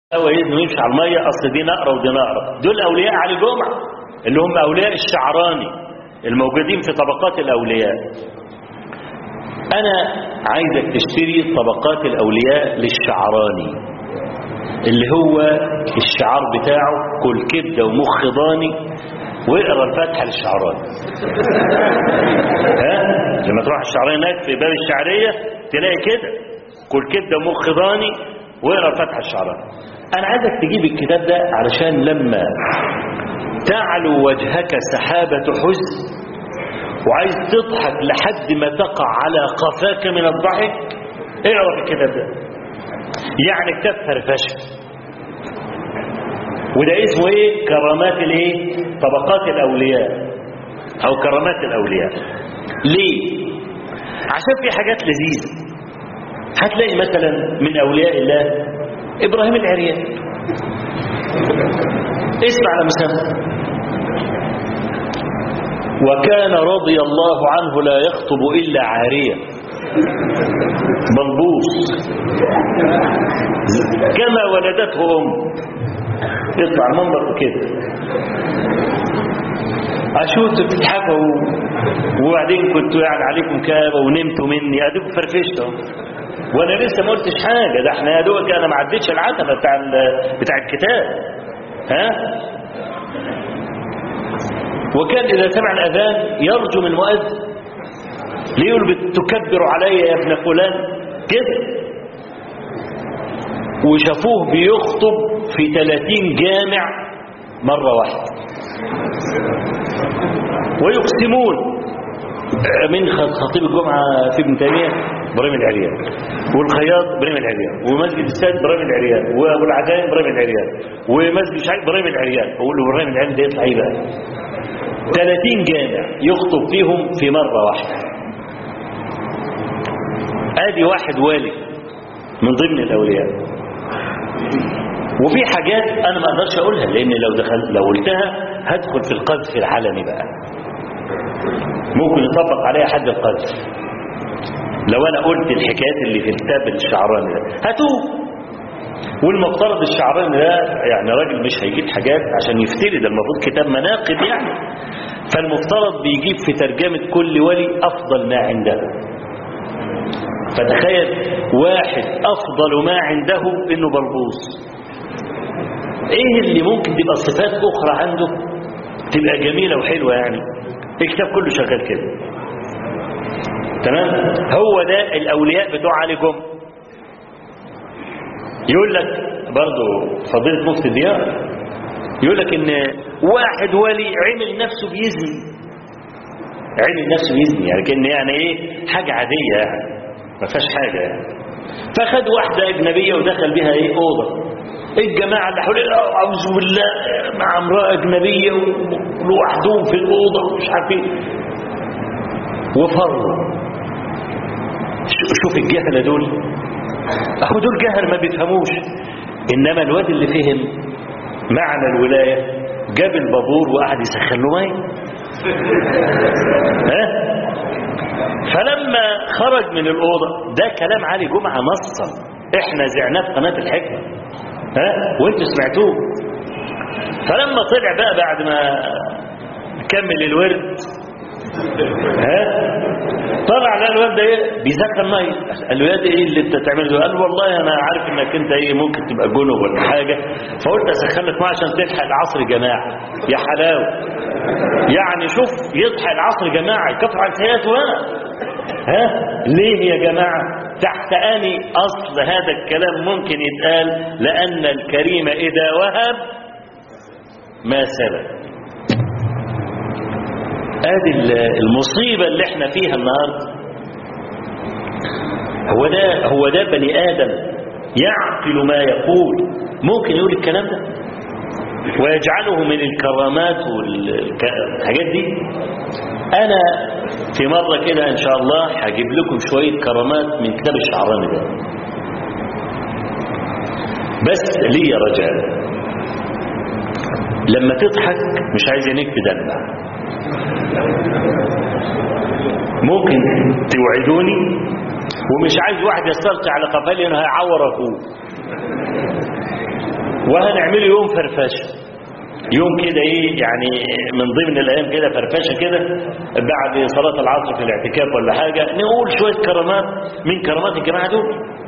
هو إذنه يمشي على المية أصل دي نقرة ودي نقرة دول أولياء علي جمعة اللي هم أولياء الشعراني الموجودين في طبقات الأولياء أنا عايزك تشتري طبقات الأولياء للشعراني اللي هو الشعار بتاعه كل كبدة ومخ ضاني واقرا الفاتحة للشعراني ها لما تروح الشعراني هناك في باب الشعرية تلاقي كده كل كبدة ومخ ضاني واقرا الفاتحة للشعراني أنا عايزك تجيب الكتاب ده علشان لما تعلو وجهك سحابة حزن وعايز تضحك لحد ما تقع على قفاك من الضحك اقرا الكتاب ده يعني كتاب فرفشه وده اسمه ايه كرامات الايه طبقات الاولياء او كرامات الاولياء ليه عشان في حاجات لذيذه هتلاقي مثلا من اولياء الله ابراهيم العريان اسمع على مسمى وكان رضي الله عنه لا يخطب إلا عارية بلبوس كما ولدته أم يطلع المنبر كده أشوف بتضحكوا وبعدين كنتوا يعني عليكم كابة ونمتوا مني أديكم فرفشتوا وانا لسه ما قلتش حاجه ده احنا يا دوبك انا ما عدتش العتبه بتاع بتاع الكتاب ها وكان إذا سمع الأذان يرجم المؤذن ليقول تكبر علي يا ابن فلان كده وشافوه بيخطب في 30 جامع مرة واحدة ويقسمون من خطيب الجمعة في ابن تيمية ابراهيم العريان والخياط ابراهيم العريان ومسجد الساد ابراهيم العريان وابو العجائب ابراهيم العريان ومسجد شعيب ابراهيم العريان اقول له ابراهيم العريان ده يطلع ايه بقى 30 جامع يخطب فيهم في مرة واحدة ادي واحد والي من ضمن الاولياء وفي حاجات انا ما اقدرش اقولها لان لو دخلت لو قلتها هدخل في القذف العلني بقى ممكن يطبق عليها حد القذف لو انا قلت الحكايات اللي في كتاب الشعراني ده هاتوه والمفترض الشعراني ده يعني راجل مش هيجيب حاجات عشان يفتري ده المفروض كتاب مناقب يعني فالمفترض بيجيب في ترجمة كل ولي أفضل ما عنده فتخيل واحد أفضل ما عنده إنه بلبوص إيه اللي ممكن تبقى صفات أخرى عنده تبقى جميلة وحلوة يعني الكتاب كله شغال كده تمام هو ده الأولياء بتوع علي جم يقول لك برضه فضيلة مفتي الديار يقول لك ان واحد ولي عمل نفسه بيزني عمل نفسه بيزني يعني كان يعني ايه حاجة عادية يعني ما فيهاش حاجة يعني فخد واحدة أجنبية ودخل بها ايه أوضة الجماعة اللي حواليه أعوذ بالله مع امرأة أجنبية ولوحدهم في الأوضة ومش عارفين وفروا شوف الجهلة دول أهو دول جهل ما بيفهموش إنما الواد اللي فهم معنى الولاية جاب البابور وقعد يسخن له ميه ها فلما خرج من الأوضة ده كلام علي جمعة نصا احنا زعناه في قناة الحكمة ها وانتوا سمعتوه فلما طلع بقى بعد ما كمل الورد ها طلع لقى الواد ده ايه بيسخن ميه قال له يا ده ايه اللي انت بتعمله ده قال له والله انا عارف انك انت ايه ممكن تبقى جنب ولا حاجه فقلت اسخن لك ميه عشان تلحق العصر جماعه يا حلاوه يعني شوف يضحى العصر جماعه يكفر عن سيئاته وانا ها ليه يا جماعه تحت اني اصل هذا الكلام ممكن يتقال لان الكريم اذا وهب ما سبب ادي المصيبة اللي احنا فيها النهاردة هو ده هو ده بني ادم يعقل ما يقول ممكن يقول الكلام ده ويجعله من الكرامات والحاجات دي انا في مرة كده ان شاء الله هجيب لكم شوية كرامات من كتاب الشعراني ده بس ليه يا رجال لما تضحك مش عايز عينيك تدمع ممكن توعدوني ومش عايز واحد يسترجع على قفالي انه هيعور اخوه وهنعمله يوم فرفشه يوم كده ايه يعني من ضمن الايام كده فرفشه كده بعد صلاه العصر في الاعتكاف ولا حاجه نقول شويه كرامات من كرامات الجماعه دول